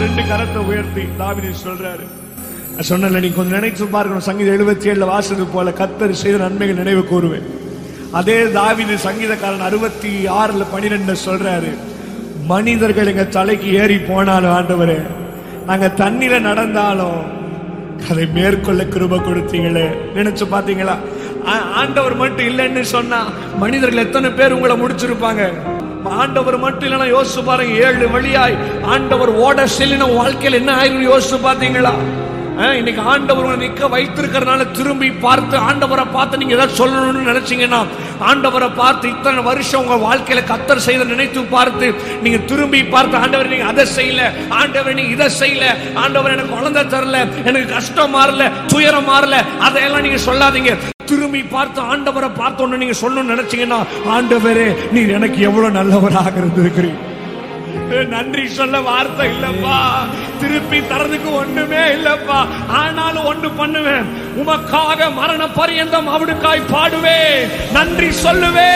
ரெண்டு கரத்தை உயர்த்தி தாவிதி சொல்றாரு நான் சொன்னல நீ கொஞ்சம் நினைச்சு பார்க்கணும் சங்கீதம் எழுபத்தி ஏழுல வாசது போல கத்தர் செய்த நன்மைகள் நினைவு கூறுவேன் அதே தாவிது சங்கீதக்காரன் அறுபத்தி ஆறுல பனிரெண்டு சொல்றாரு மனிதர்கள் எங்க தலைக்கு ஏறி போனாலும் ஆண்டவரே நாங்க தண்ணில நடந்தாலும் அதை மேற்கொள்ள கிருப கொடுத்தீங்களே நினைச்சு பாத்தீங்களா ஆ- ஆண்டவர் மட்டும் இல்லைன்னு சொன்னா மனிதர்கள் எத்தனை பேர் உங்களை முடிச்சிருப்பாங்க ஆண்டவர் மட்டும் இல்லைன்னா யோசிச்சு பாருங்க ஏழு வழியாய் ஆண்டவர் ஓட செல்லின வாழ்க்கையில் என்ன ஆயிரும் யோசிச்சு பாத்தீங்களா ஆ, இன்னைக்கு ஆண்டவர் உங்களை நிக்க வைத்திருக்கிறதுனால திரும்பி பார்த்து ஆண்டவரை பார்த்து நீங்க ஏதாவது சொல்லணும்னு நினைச்சீங்கன்னா ஆண்டவரை பார்த்து இத்தனை வருஷம் உங்க வாழ்க்கையில கத்தர் செய்த நினைத்து பார்த்து நீங்க திரும்பி பார்த்து ஆண்டவர் நீங்க அதை செய்யல ஆண்டவர் நீங்க இதை செய்யல ஆண்டவர் எனக்கு குழந்தை தரல எனக்கு கஷ்டம் மாறல துயரம் மாறல அதையெல்லாம் நீங்க சொல்லாதீங்க திரும்பி பார்த்து ஆண்டவரை பார்த்த உடனே நீங்க சொல்லணும்னு நினைச்சீங்கன்னா ஆண்டவரே நீர் எனக்கு எவ்வளவு நல்லவராக இருந்திருக்கிறீர் நன்றி சொல்ல வார்த்தை இல்லப்பா திருப்பி தரதுக்கு ஒண்ணுமே இல்லப்பா ஆனாலும் ஒண்ணு பண்ணுவேன் உமக்காக மரண பரியந்தம் அவனுக்காய் பாடுவேன் நன்றி சொல்லுவேன்